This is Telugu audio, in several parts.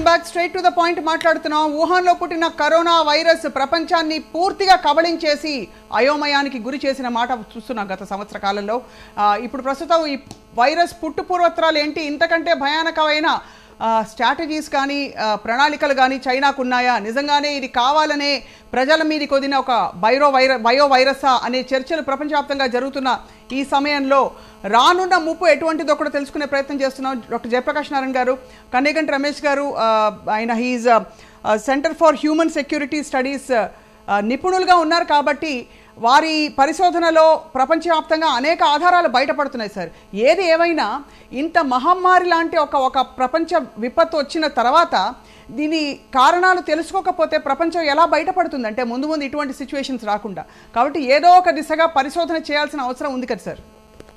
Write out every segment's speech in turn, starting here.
Back straight to the point మాట్లాడుతున్నాం వుహాన్లో పుట్టిన కరోనా వైరస్ ప్రపంచాన్ని పూర్తిగా కబళించేసి అయోమయానికి గురి చేసిన మాట చూస్తున్నాం గత సంవత్సర కాలంలో ఆ, ఇప్పుడు ప్రస్తుతం ఈ వైరస్ పుట్టు పూర్వత్రాలు ఏంటి ఇంతకంటే భయానకమైన స్ట్రాటజీస్ కానీ ఆ, ప్రణాళికలు కానీ చైనాకు ఉన్నాయా నిజంగానే ఇది కావాలనే ప్రజల మీదకి వదిన ఒక బైరో వైర బయో వైరసా అనే చర్చలు ప్రపంచవ్యాప్తంగా జరుగుతున్న ఈ సమయంలో రానున్న ముప్పు ఎటువంటిదో కూడా తెలుసుకునే ప్రయత్నం చేస్తున్నాం డాక్టర్ జయప్రకాష్ నారాయణ గారు కన్నేగంటి రమేష్ గారు ఆ, ఆయన he's center for human security studies నిపుణులుగా ఉన్నారు కాబట్టి వారి పరిశోధనలో ప్రపంచవ్యాప్తంగా అనేక ఆధారాలు బయటపడుతున్నాయి సార్ ఏది ఏమైనా ఇంత మహమ్మారి లాంటి ఒక ఒక ప్రపంచ విపత్తు వచ్చిన తర్వాత దీని కారణాలు తెలుసుకోకపోతే ప్రపంచం ఎలా బయటపడుతుంది అంటే ముందు ముందు ఇటువంటి సిచ్యువేషన్స్ రాకుండా కాబట్టి ఏదో ఒక దిశగా పరిశోధన చేయాల్సిన అవసరం ఉంది కదా సార్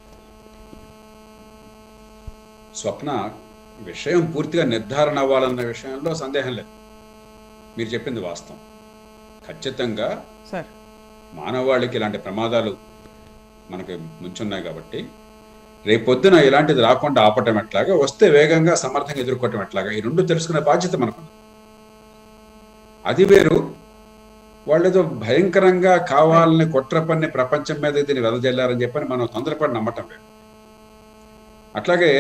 స్వప్న విషయం పూర్తిగా నిర్ధారణ అవ్వాలన్న విషయంలో సందేహం లేదు మీరు చెప్పింది వాస్తవం ఖచ్చితంగా సార్ మానవాళికి ఇలాంటి ప్రమాదాలు మనకి ముంచున్నాయి కాబట్టి రేపొద్దున ఇలాంటిది రాకుండా ఆపటం ఎట్లాగా వస్తే వేగంగా సమర్థంగా ఎదుర్కోవటం ఎట్లాగా ఈ రెండు తెలుసుకునే బాధ్యత మనకు అది వేరు వాళ్ళేదో భయంకరంగా కావాలని కుట్ర పన్ని ప్రపంచం మీద దీన్ని వెదజల్లారని చెప్పని మనం తొందరపడి నమ్మటం లేదు అట్లాగే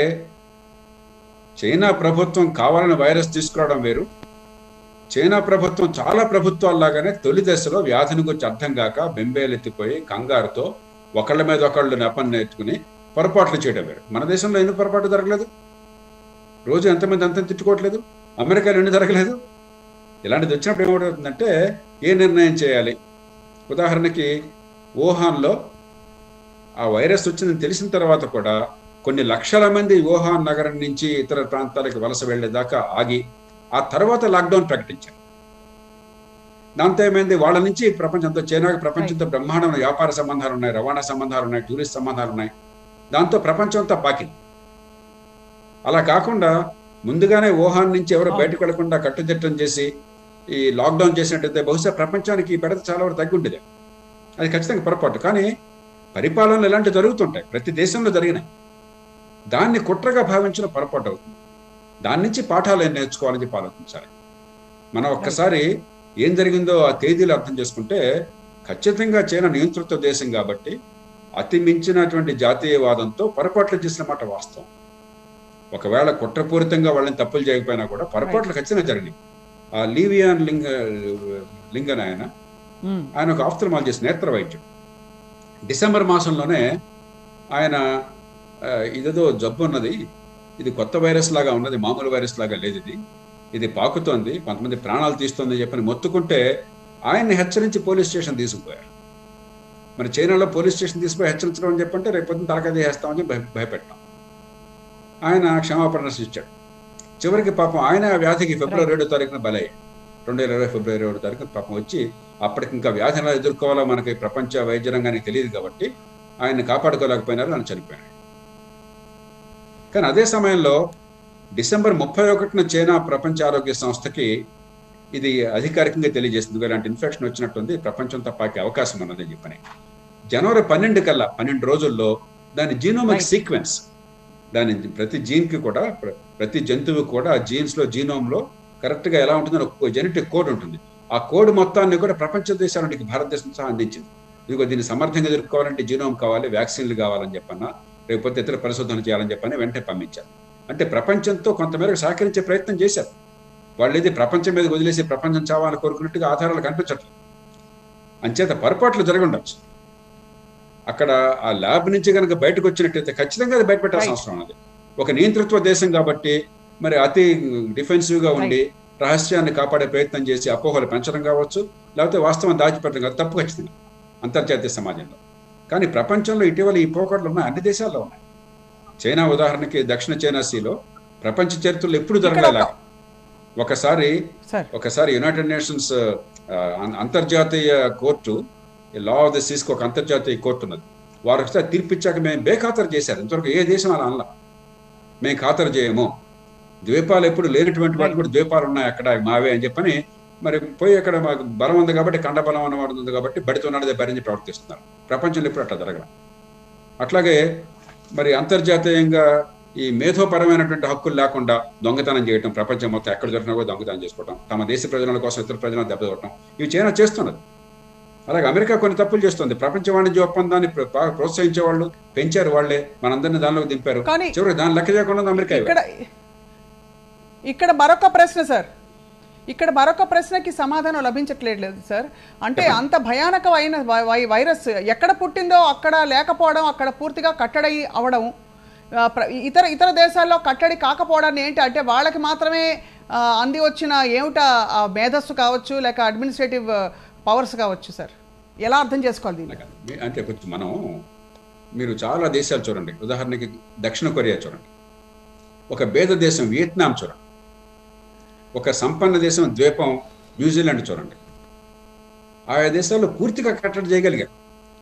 చైనా ప్రభుత్వం కావాలని వైరస్ తీసుకురావడం వేరు చైనా ప్రభుత్వం చాలా ప్రభుత్వాల్లాగానే తొలి దశలో వ్యాధిని గురించి అర్థం కాక బెంబేలెత్తిపోయి కంగారుతో ఒకళ్ళ మీద ఒకళ్ళు నెపన్ని ఎత్తుకుని పొరపాట్లు చేయడం వేరు మన దేశంలో ఎన్ని పొరపాటు జరగలేదు రోజు ఎంతమంది అంతం తిట్టుకోవట్లేదు అమెరికాలో ఎన్ని జరగలేదు ఇలాంటిది వచ్చినప్పుడు ఏమవుతుందంటే ఏ నిర్ణయం చేయాలి ఉదాహరణకి వుహాన్లో ఆ వైరస్ వచ్చిందని తెలిసిన తర్వాత కూడా కొన్ని లక్షల మంది వుహాన్ నగరం నుంచి ఇతర ప్రాంతాలకు వలస వెళ్లేదాకా ఆగి ఆ తర్వాత లాక్డౌన్ ప్రకటించారు దాంతో ఏమైంది వాళ్ళ నుంచి ప్రపంచంతో చైనాకి ప్రపంచంతో బ్రహ్మాండమైన వ్యాపార సంబంధాలు ఉన్నాయి రవాణా సంబంధాలు ఉన్నాయి టూరిస్ట్ సంబంధాలు ఉన్నాయి దాంతో ప్రపంచం అంతా పాకింది అలా కాకుండా ముందుగానే వుహాన్ నుంచి ఎవరు బయటకు వెళ్లకుండా కట్టుదిట్టం చేసి ఈ లాక్డౌన్ చేసినట్టయితే బహుశా ప్రపంచానికి ఈ బెడత చాలా వరకు తగ్గి ఉండేది అది ఖచ్చితంగా పొరపాటు కానీ పరిపాలనలు ఇలాంటివి జరుగుతుంటాయి ప్రతి దేశంలో జరిగినాయి దాన్ని కుట్రగా భావించిన పొరపాటు అవుతుంది దాని నుంచి పాఠాలు ఏం నేర్చుకోవాలని చెప్పి ఆలోచించాలి మనం ఒక్కసారి ఏం జరిగిందో ఆ తేదీలు అర్థం చేసుకుంటే ఖచ్చితంగా చైనా నియంతృత్వ దేశం కాబట్టి అతి మించినటువంటి జాతీయవాదంతో పొరపాట్లు చేసిన మాట వాస్తవం ఒకవేళ కుట్రపూరితంగా వాళ్ళని తప్పులు చేయకపోయినా కూడా పొరపాట్లు ఖచ్చితంగా జరిగినాయి ఆ లీవియాన్ లింగ లింగన్ ఆయన ఆయన ఒక ఆఫ్థల్మాలజిస్ట్ నేత్ర వైద్యుడు డిసెంబర్ మాసంలోనే ఆయన ఆ, ఇదేదో జబ్బు ఉన్నది ఇది కొత్త వైరస్ లాగా ఉన్నది మామూలు వైరస్ లాగా లేదు ఇది ఇది పాకుతోంది కొంతమంది ప్రాణాలు తీస్తుంది చెప్పని మొత్తుకుంటే ఆయన్ని హెచ్చరించి పోలీస్ స్టేషన్ తీసుకుపోయారు మరి చైనాలో పోలీస్ స్టేషన్ తీసుకుపోయి హెచ్చరించడం అని చెప్పంటే రేపు తలకాయ తీసేస్తామని భయ భయపెట్టాం ఆయన క్షమాపణ ఇచ్చాడు చివరికి పాపం ఆయన ఆ వ్యాధికి ఫిబ్రవరి ఏడో తారీఖున బలయ్యాడు రెండు వేల ఇరవై ఫిబ్రవరి ఏడో తారీఖున పాపం వచ్చి అప్పటికి ఇంకా వ్యాధిని ఎలా ఎదుర్కోవాలో మనకి ప్రపంచ వైద్య రంగానికి తెలియదు కాబట్టి ఆయన్ని కాపాడుకోలేకపోయినారు ఆయన చనిపోయాడు కానీ అదే సమయంలో డిసెంబర్ ముప్పై ఒకటిన చైనా ప్రపంచ ఆరోగ్య సంస్థకి ఇది అధికారికంగా తెలియజేస్తుంది ఇలాంటి ఇన్ఫెక్షన్ వచ్చినట్టుంది ప్రపంచంతో పాకే అవకాశం ఉన్నది అని చెప్పని జనవరి పన్నెండు కల్లా పన్నెండు రోజుల్లో దాని జీనోమిక్ Right. సీక్వెన్స్ దాని ప్రతి జీన్ కి కూడా ప్ర- ప్రతి జంతువు కూడా జీన్స్ లో జీనోమ్ లో కరెక్ట్ గా ఎలా ఉంటుందని ఒక జెనెటిక్ కోడ్ ఉంటుంది ఆ కోడ్ మొత్తాన్ని కూడా ప్రపంచ దేశాలకి భారతదేశం సహా అందించింది ఇదిగో దీన్ని సమర్థంగా ఎదుర్కోవాలంటే జీనోమ్ కావాలి వ్యాక్సిన్లు కావాలని చెప్పన్నా లేకపోతే ఇతర పరిశోధన చేయాలని చెప్పని వెంటనే పంపించారు అంటే ప్రపంచంతో కొంతమేరకు సహకరించే ప్రయత్నం చేశారు వాళ్ళు ఇది ప్రపంచం మీద వదిలేసి ప్రపంచం చావాలని కోరుకున్నట్టుగా ఆధారాలు కనిపించట్లేదు అంచేత పొరపాట్లు జరగండొచ్చు అక్కడ ఆ ల్యాబ్ నుంచి కనుక బయటకు వచ్చినట్టయితే ఖచ్చితంగా అది బయటపెట్టాల్సిన Right. అవసరం ఉన్నది ఒక నియంతృత్వ దేశం కాబట్టి మరి అతి డిఫెన్సివ్ గా ఉండి రహస్యాన్ని కాపాడే ప్రయత్నం చేసి అపోహలు పెంచడం కావచ్చు లేకపోతే వాస్తవం దాచిపెట్టడం కాదు తప్పు ఖచ్చితంగా అంతర్జాతీయ సమాజంలో కానీ ప్రపంచంలో ఇటీవల ఈ పోకట్లు ఉన్నాయి అన్ని దేశాల్లో ఉన్నాయి చైనా ఉదాహరణకి దక్షిణ చైనా సీలో ప్రపంచ చరిత్రలో ఎప్పుడు జరగలేదు ఒకసారి సార్ ఒకసారి యునైటెడ్ నేషన్స్ ఆ, అం- అంతర్జాతీయ కోర్టు లా ఆఫ్ ద సీస్కి ఒక అంతర్జాతీయ కోర్టు ఉన్నది వారు ఒకసారి తీర్పిచ్చాక మేము బేఖాతరు చేశారు ఇంతవరకు ఏ దేశం అలా అనలా మేము ఖాతరు చేయము ద్వీపాలు ఎప్పుడు లేనటువంటి వాటి కూడా ద్వీపాలు ఉన్నాయి అక్కడ అవి మావే అని చెప్పని మరి పోయి అక్కడ మాకు బలం ఉంది కాబట్టి కండ బలం అన్నవాడు ఉంది కాబట్టి బడితున్నాడు భరించి ప్రవర్తిస్తున్నారు ప్రపంచంలో ఎప్పుడు అట్లా జరగదు అట్లాగే మరి అంతర్జాతీయంగా ఈ మేధోపరమైనటువంటి హక్కులు లేకుండా దొంగతనం చేయటం ప్రపంచం మొత్తం ఎక్కడ దొరికినా కూడా దొంగతనం చేసుకోవటం తమ దేశ ప్రజల కోసం ఇతర ప్రజలను దెబ్బతొట్టడం ఇవి చైనా చేస్తున్నది అలాగే అమెరికా కొన్ని తప్పులు చేస్తుంది ప్రపంచ వాణిజ్య ఒప్పందాన్ని ప్ర- బాగా ప్రోత్సహించే వాళ్ళు పెంచారు వాళ్ళే మనందరినీ దానిలోకి దింపారు కానీ- చివరికి దాని లెక్క చేయకుండా ఉంది అమెరికా ఇవాళ. ఇక్కడ ఇక్కడ మరొక ప్రశ్న సార్ ఇక్కడ మరొక ప్రశ్నకి సమాధానం లభించట్లేదు లేదు సార్ అంటే అంత భయానకమైన వై- వై- వైరస్ ఎక్కడ పుట్టిందో అక్కడ లేకపోవడం అక్కడ పూర్తిగా కట్టడి అవడం ఆ, ప్ర- ఇతర ఇతర దేశాల్లో కట్టడి కాకపోవడాన్ని ఏంటి అంటే వాళ్ళకి మాత్రమే ఆ, అంది వచ్చిన ఏమిట ఆ మేధస్సు కావచ్చు లేక అడ్మినిస్ట్రేటివ్ పవర్స్ కావచ్చు సార్ ఎలా అర్థం చేసుకోవాలి దీన్ని కాదు. మీ- అంటే కొంచెం మనం మీరు చాలా దేశాలు చూడండి ఉదాహరణకి దక్షిణ కొరియా చూడండి ఒక భేద దేశం వియత్నాం చూడండి ఒక సంపన్న దేశం ద్వీపం న్యూజిలాండ్ చూడండి ఆయా దేశాల్లో పూర్తిగా కట్టడి చేయగలిగారు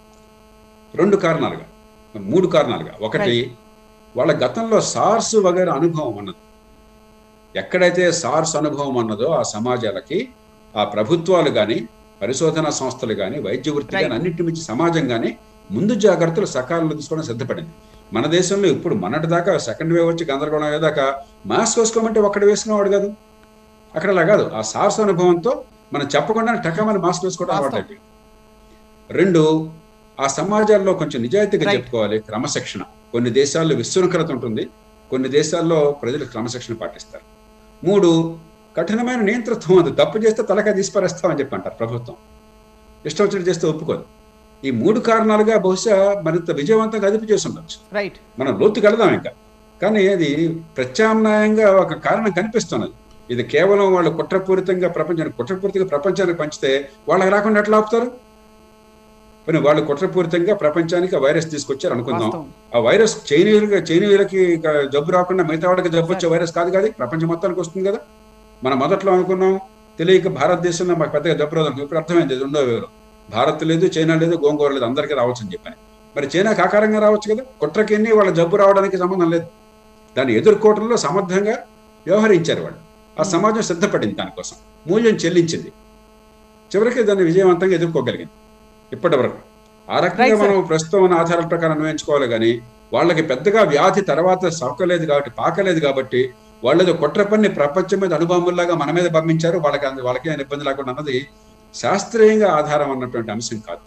రెండు కారణాలుగా మూడు కారణాలుగా ఒకటి వాళ్ళ గతంలో సార్స్ వగైరా అనుభవం ఉన్నది ఎక్కడైతే సార్స్ అనుభవం ఉన్నదో ఆ సమాజాలకి ఆ ప్రభుత్వాలు కానీ పరిశోధనా సంస్థలు కానీ వైద్య వృత్తి కానీ అన్నింటి మించి సమాజం కానీ ముందు జాగ్రత్తలు సకాలంలో తీసుకోవడం సిద్ధపడింది మన దేశంలో ఇప్పుడు మొన్నటి దాకా సెకండ్ వేవ్ వచ్చి గందరగోళం అయ్యేదాకా మాస్క్ వేసుకోమంటే ఒక్కడు వేసుకునేవాడు కాదు అక్కడ అలా కాదు ఆ సార్స్ అనుభవంతో మనం చెప్పకుండా టకమని మాస్క్ వేసుకోవడం అలవాటు అయిపోయింది. రెండు ఆ సమాజాల్లో కొంచెం నిజాయితీగా Right. చెప్పుకోవాలి క్రమశిక్షణ కొన్ని దేశాల్లో విశృంఖలత ఉంటుంది కొన్ని దేశాల్లో ప్రజలు క్రమశిక్షణ పాటిస్తారు మూడు కఠినమైన నియంతృత్వం ఉంది తప్పు చేస్తే తలకాయ తీసిపారేస్తామని చెప్పి అంటారు ప్రభుత్వం ఇష్టం వచ్చినట్టు చేస్తే ఒప్పుకోదు ఈ మూడు కారణాలుగా బహుశా మరింత విజయవంతంగా అదుపు చేసి ఉండొచ్చు రైట్ మనం లోతుకి వెళదాం ఇంకా కానీ అది ప్రత్యామ్నాయంగా ఒక కారణం కనిపిస్తున్నది ఇది కేవలం వాళ్ళు కుట్రపూరితంగా ప్రపంచానికి కుట్రపూరితంగా ప్రపంచానికి పంచితే వాళ్ళకి రాకుండా ఎట్లా ఆపుతారు కానీ వాళ్ళు కుట్రపూరితంగా ప్రపంచానికి ఆ వైరస్ తీసుకొచ్చారు అనుకుందాం వాస్తవం. ఆ వైరస్ చైనీయులకి చైనీయులకి ఇక జబ్బు రాకుండా మిగతా వాళ్ళకి జబ్బు వచ్చే వైరస్ కాదు కాదు ప్రపంచం మొత్తానికి వస్తుంది కదా మనం మొదట్లో అనుకున్నాం తెలియక భారతదేశంలో మాకు పెద్దగా జబ్బు రాదు అనుకున్నాం. ఇప్పుడు అర్థమైంది ఇది రెండో వేరు భారత్ లేదు చైనా లేదు గోంగూర లేదు అందరికీ రావచ్చు అని చెప్పాను మరి చైనాకి ఆకారంగా రావచ్చు కదా కుట్రకెన్ని వాళ్ళ జబ్బు రావడానికి సంబంధం లేదు దాన్ని ఎదుర్కోవడంలో సమర్థంగా వ్యవహరించారు వాళ్ళు ఆ సమాజం సిద్ధపడింది దానికోసం మూల్యం చెల్లించింది చివరికి దాన్ని విజయవంతంగా ఎదుర్కోగలిగింది ఇప్పటి వరకు ఆ రకంగా Right, sir. మనం ప్రస్తుతం ఉన్న ఆధారాల ప్రకారం అన్వయించుకోవాలి కానీ వాళ్ళకి పెద్దగా వ్యాధి తర్వాత సోకలేదు కాబట్టి పాకలేదు కాబట్టి వాళ్ళేదో కుట్ర పని ప్రపంచం మీద అనుభవంలాగా మన మీద పంపించారు వాళ్ళకి అంద- వాళ్ళకి ఏమైనా ఇబ్బంది లేకుండా అన్నది శాస్త్రీయంగా ఆధారం అన్నటువంటి అంశం కాదు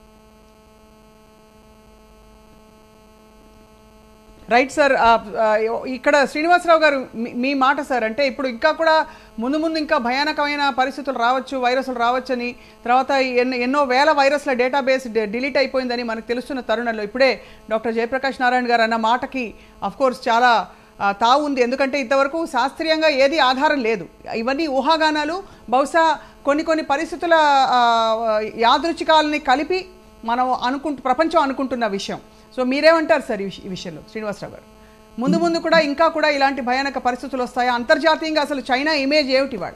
రైట్ సార్ ఆ, ఆ, ఇక్కడ శ్రీనివాసరావు గారు మీ- మీ మాట సార్ అంటే ఇప్పుడు ఇంకా కూడా ముందు ముందు ఇంకా భయానకమైన పరిస్థితులు రావచ్చు వైరస్లు రావచ్చని తర్వాత ఎన్నో ఎన్నో వేల వైరస్ల డేటాబేస్ డిలీట్ అయిపోయిందని మనకు తెలుస్తున్న తరుణంలో ఇప్పుడే డాక్టర్ జయప్రకాష్ నారాయణ గారు అన్న మాటకి అఫ్ కోర్స్ చాలా ఆ, తావు ఉంది ఎందుకంటే ఇంతవరకు శాస్త్రీయంగా ఏది ఆధారం లేదు ఇవన్నీ ఊహాగానాలు బహుశా కొన్ని కొన్ని పరిస్థితుల ఆ, యాదృచ్ఛికాలని కలిపి మనం అనుకుంటు ప్రపంచం అనుకుంటున్న విషయం సో మీరేమంటారు సార్ ఈ విష- ఈ విషయంలో శ్రీనివాసరావు గారు ముందు ముందు కూడా ఇంకా కూడా ఇలాంటి భయానక పరిస్థితులు వస్తాయా అంతర్జాతీయంగా అసలు చైనా ఇమేజ్ ఏమిటి ఇవాళ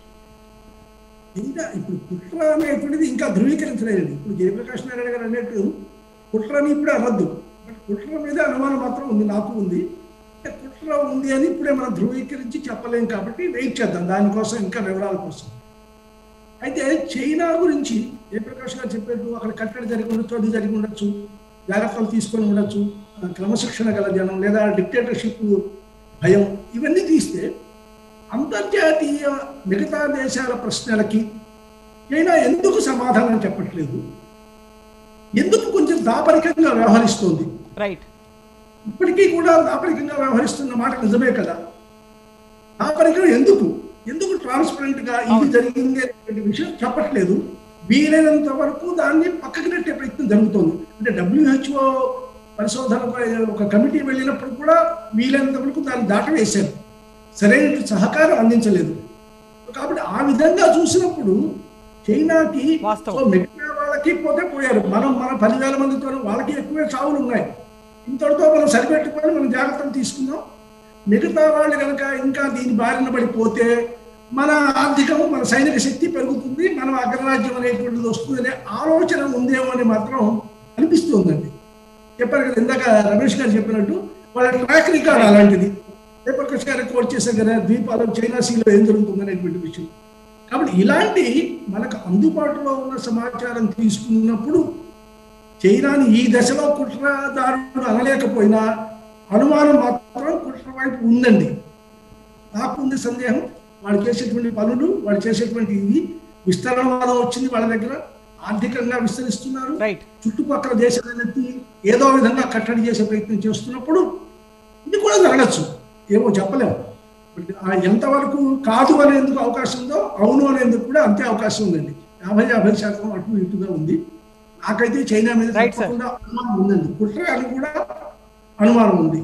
ఇంకా ఇప్పుడు కుట్ర అనేటువంటిది ఇంకా ధృవీకరించలేదు ఇప్పుడు జయప్రకాష్ నారాయణ గారు అన్నట్టు కుట్రని ఇప్పుడే అనొద్దు బట్ కుట్ర మీద అనుమానం మాత్రం ఉంది నాకు ఉంది అంటే కుట్ర ఉంది అని ఇప్పుడే మనం ధృవీకరించి చెప్పలేం కాబట్టి వెయిట్ చేద్దాం దానికోసం ఇంకా వివరాల కోసం అయితే చైనా గురించి జయప్రకాష్ గారు చెప్పేట్టు అక్కడ కట్టడి జరిగి ఉండొచ్చు అది జరిగి ఉండొచ్చు జాగ్రత్తలు తీసుకొని ఉండొచ్చు ఆ, క్రమశిక్షణ గల జనం లేదా డిక్టేటర్షిప్ భయం ఇవన్నీ తీస్తే అంతర్జాతీయ మిగతా దేశాల ప్రశ్నలకి చైనా ఎందుకు సమాధానం చెప్పట్లేదు ఎందుకు కొంచెం దాపరికంగా వ్యవహరిస్తోంది రైట్ ఇప్పటికీ కూడా దాపరికంగా వ్యవహరిస్తున్న మాట నిజమే కదా దాపరికం ఎందుకు ఎందుకు ట్రాన్స్పరెంట్ గా ఇది జరిగింది అనేటువంటి విషయం చెప్పట్లేదు వీలైనంత వరకు దాన్ని పక్కకి నెట్టే ప్రయత్నం జరుగుతోంది అంటే డబ్ల్యూహెచ్ఓ పరిశోధన ఒక కమిటీ వెళ్ళినప్పుడు కూడా వీలైనంత వరకు దాన్ని దాటవేశారు సరైన సహకారం అందించలేదు కాబట్టి ఆ విధంగా చూసినప్పుడు చైనాకి వాస్తవం. సో మిగతా వాళ్ళకి పోతే పోయారు మనం మన పదివేల మందితో వాళ్ళకి ఎక్కువే చావులు ఉన్నాయి ఇంతటితో మనం సరిపెట్టుకొని మనం జాగ్రత్తలు తీసుకుందాం మిగతా వాళ్ళు కనుక ఇంకా దీని బారిన పడిపోతే మన ఆర్థికము మన సైనిక శక్తి పెరుగుతుంది మనం అగ్రరాజ్యం అనేటువంటిది వస్తుందనే ఆలోచన ఉందేమో అని మాత్రం అనిపిస్తుందండి చెప్పారు కదా ఇందాక రమేష్ గారు చెప్పినట్టు వాళ్ళ ట్రాక్ రికార్డ్ అలాంటిది జయప్రకాష్ గారు కోట్ చేశారు కదా ద్వీపాలు చైనా సీలో ఏం జరుగుతుంది అనేటువంటి విషయం కాబట్టి ఇలాంటి మనకు అందుబాటులో ఉన్న సమాచారం తీసుకున్నప్పుడు చైనాని ఈ దశలో కుట్రదారుడు అనలేకపోయినా అనుమానం మాత్రం కుట్ర వైపు ఉందండి నాకుంది సందేహం వాళ్ళు చేసేటువంటి పనులు వాళ్ళు చేసేటువంటి ఇది విస్తరణవాదం వచ్చింది వాళ్ళ దగ్గర ఆర్థికంగా విస్తరిస్తున్నారు రైట్ చుట్టుపక్కల దేశాలన్నింటినీ ఏదో విధంగా కట్టడి చేసే ప్రయత్నం చేస్తున్నప్పుడు ఇది కూడా జరగచ్చు ఏమో చెప్పలేము ఆ ఎంతవరకు కాదు అనేందుకు అవకాశం ఉందో అవును అనేందుకు కూడా అంతే అవకాశం ఉందండి యాభై యాభై శాతం అటు ఇటుగా ఉంది నాకైతే చైనా మీద Right, sir. తప్పకుండా అనుమానం ఉందండి కుట్ర అని కూడా అనుమానం ఉంది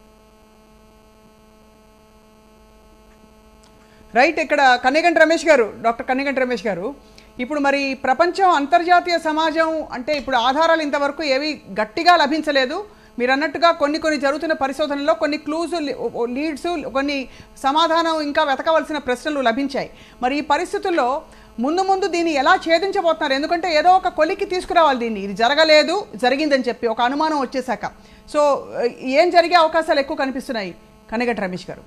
రైట్ ఇక్కడ కన్నిగంటి రమేష్ గారు డాక్టర్ కన్నిగంటి రమేష్ గారు ఇప్పుడు మరి ప్రపంచం అంతర్జాతీయ సమాజం అంటే ఇప్పుడు ఆధారాలు ఇంతవరకు ఏవి గట్టిగా లభించలేదు మీరు అన్నట్టుగా కొన్ని కొన్ని జరుగుతున్న పరిశోధనలో కొన్ని క్లూస్ లీడ్స్ కొన్ని సమాధానం ఇంకా వెతకవలసిన ప్రశ్నలు లభించాయి మరి ఈ పరిస్థితుల్లో ముందు ముందు దీన్ని ఎలా ఛేదించబోతున్నారు ఎందుకంటే ఏదో ఒక కొలికి తీసుకురావాలి దీన్ని ఇది జరగలేదు జరిగిందని చెప్పి ఒక అనుమానం వచ్చేసాక సో ఏం జరిగే అవకాశాలు ఎక్కువ కనిపిస్తున్నాయి కనగట్ రమేష్ గారు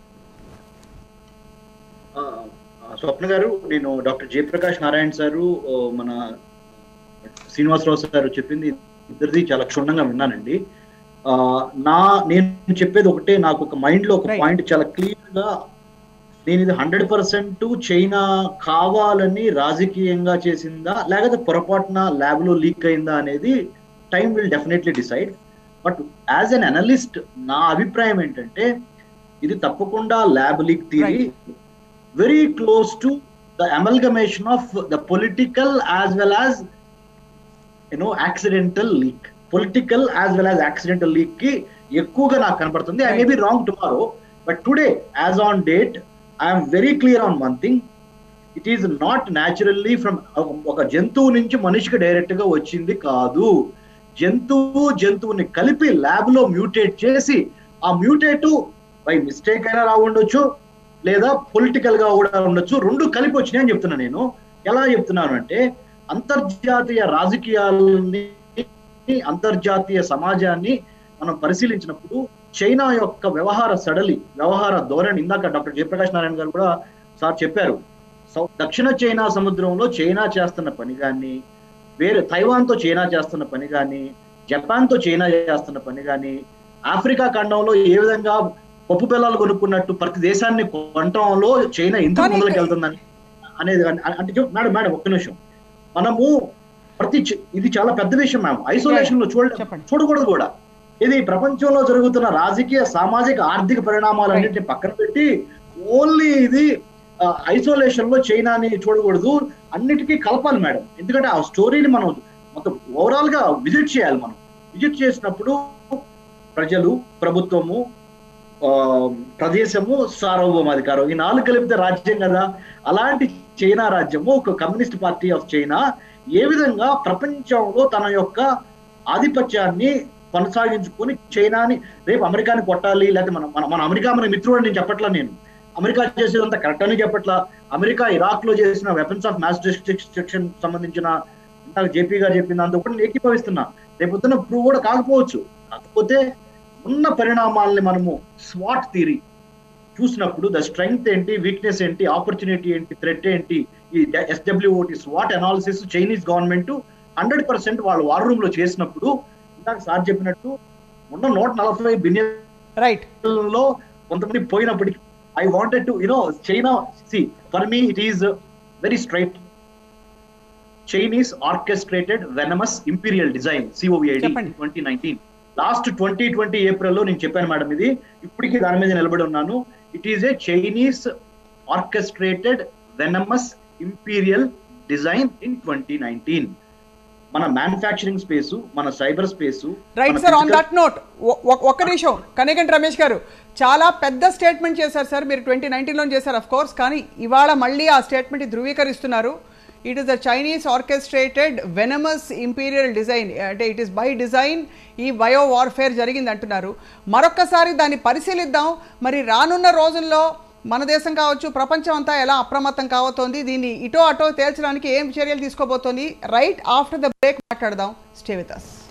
ఆ, ఆ, స్వప్న గారు నేను డాక్టర్ జయప్రకాష్ నారాయణ సారు ఓ, మన శ్రీనివాసరావు సార్ చెప్పింది ఇద్దరిది చాలా క్షుణ్ణంగా విన్నానండి ఆ, నా నేను చెప్పేది ఒకటే నాకు ఒక మైండ్ లో ఒక Right. పాయింట్ చాలా క్లియర్ గా నేను ఇది హండ్రెడ్ పర్సెంట్ చైనా కావాలని రాజకీయంగా చేసిందా లేకపోతే పొరపాటున ల్యాబ్ లో లీక్ అయిందా అనేది time will definitely decide but as an analyst నా అభిప్రాయం ఏంటంటే ఇది తప్పకుండా lab leak theory very close to the amalgamation of the political as well as you know accidental leak political as well as accidental leak కి ఎక్కువగా నాకు కనపడుతుంది I may be wrong tomorrow but today as on date I'm very clear on one thing it is not naturally from ఒక జంతువు నుంచి మనిషికి డైరెక్ట్ గా వచ్చింది కాదు జంతువు జంతువుని కలిపి ల్యాబ్ లో మ్యూటేట్ చేసి ఆ మ్యూటేట్ బై మిస్టేక్ అయినా రా ఉండొచ్చు లేదా పొలిటికల్ గా కూడా ఉండొచ్చు రెండు కలిపి వచ్చినాయి అని చెప్తున్నా నేను ఎలా చెప్తున్నాను అంటే అంతర్జాతీయ రాజకీయాలని అంతర్జాతీయ సమాజాన్ని మనం పరిశీలించినప్పుడు చైనా యొక్క వ్యవహార సడలి వ్యవహార ధోరణి ఇందాక డాక్టర్ జయప్రకాష్ నారాయణ గారు కూడా సార్ చెప్పారు సౌ- దక్షిణ చైనా సముద్రంలో చైనా చేస్తున్న పని కానీ వేరే తైవాన్ తో చైనా చేస్తున్న పని కానీ జపాన్ తో చైనా చేస్తున్న పని కానీ ఆఫ్రికా ఖండంలో ఏ విధంగా పప్పు పిల్లలు కొనుక్కున్నట్టు ప్రతి దేశాన్ని కొనటంలో చైనా ఎందుకు కానీ- ముందుకు వెళ్తుందని అనేది కానీ- అంటే చెప్- మేడం మేడం ఒక్క నిమిషం మనము ప్రతి చ- ఇది చాలా పెద్ద విషయం మ్యామ్ ఐసోలేషన్ లో చూడ చెప్పండి. చూడకూడదు కూడా ఇది ప్రపంచంలో జరుగుతున్న రాజకీయ సామాజిక ఆర్థిక పరిణామాలన్నింటినీ పక్కన పెట్టి ఓన్లీ ఇది ఐసోలేషన్ లో చైనాని చూడకూడదు అన్నిటికీ కలపాలి మేడం ఎందుకంటే ఆ స్టోరీని మనం మొత్తం ఓవరాల్ గా విజిట్ చేయాలి మనం విజిట్ చేసినప్పుడు ప్రజలు ప్రభుత్వము ఆ, ప్రదేశము సార్వభౌమాధికారం ఈ నాలుగు కలిపితే రాజ్యం కదా అలాంటి చైనా రాజ్యము ఒక కమ్యూనిస్ట్ పార్టీ ఆఫ్ చైనా ఏ విధంగా ప్రపంచంలో తన యొక్క ఆధిపత్యాన్ని కొనసాగించుకొని చైనాని రేపు అమెరికాని కొట్టాలి లేకపోతే మన మన- మన అమెరికా మన మిత్రుడు అని నేను చెప్పట్లా నేను అమెరికా చేసేదంతా కరెక్ట్ అని చెప్పట్లా అమెరికా ఇరాక్ లో చేసిన వెపన్స్ ఆఫ్ మాస్ డిస్ట్రక్షన్ సంబంధించిన ఇందాక జేపీ గారు చెప్పిన దాంతో కూడా నేను ఏకీభవిస్తున్నా రేపొద్దున ప్రూవ్ కూడా కాకపోవచ్చు కాకపోతే ఉన్న పరిణామాలని మనము స్వాట్ థియరీ చూసినప్పుడు ద స్ట్రెంగ్త్ ఏంటి వీక్నెస్ ఏంటి ఆపర్చునిటీ ఏంటి థ్రెట్ ఏంటి ఈ ఎస్డబ్ల్యూఓటి స్వాట్ analysis Chinese government hundred percent వాళ్ళు వార్ రూమ్ లో చేసినప్పుడు ఇందాక సార్ చెప్పినట్టు ఉన్న నూట నలభై బిలియన్ రైట్ లో కొంతమంది పోయినప్పటికీ I wanted to you know China see for me it is very straight Chinese orchestrated venomous imperial design COVID చెప్పండి. Twenty nineteen last twenty twenty April లో నేను చెప్పాను మేడం ఇది ఇప్పటికీ దాని మీద నిలబడి ఉన్నాను it is a Chinese orchestrated venomous imperial design in twenty nineteen మన మ్యానుఫ్యాక్చరింగ్ స్పేసు మన cyber space right sir on that note ఒక్క నిమిషం కనిగంటి రమేష్ గారు చాలా పెద్ద స్టేట్మెంట్ చేశారు సార్ మీరు ట్వంటీ నైన్టీన్లో చేశారు అఫ్ కోర్స్ కానీ ఇవాళ మళ్ళీ ఆ స్టేట్మెంట్ ధృవీకరిస్తున్నారు it is the Chinese orchestrated venomous imperial design అంటే ఇట్ ఈస్ బై డిజైన్ ఈ బయో వార్ఫేర్ జరిగింది అంటున్నారు మరొక్కసారి దాన్ని పరిశీలిద్దాం మరి రానున్న రోజుల్లో మన దేశం కావచ్చు ప్రపంచం అంతా ఎలా అప్రమత్తం కావతోంది దీన్ని ఇటో అటో తేల్చడానికి ఏం చర్యలు తీసుకోబోతోంది రైట్ ఆఫ్టర్ ద బ్రేక్ మాట్లాడదాం స్టే విత్ అస్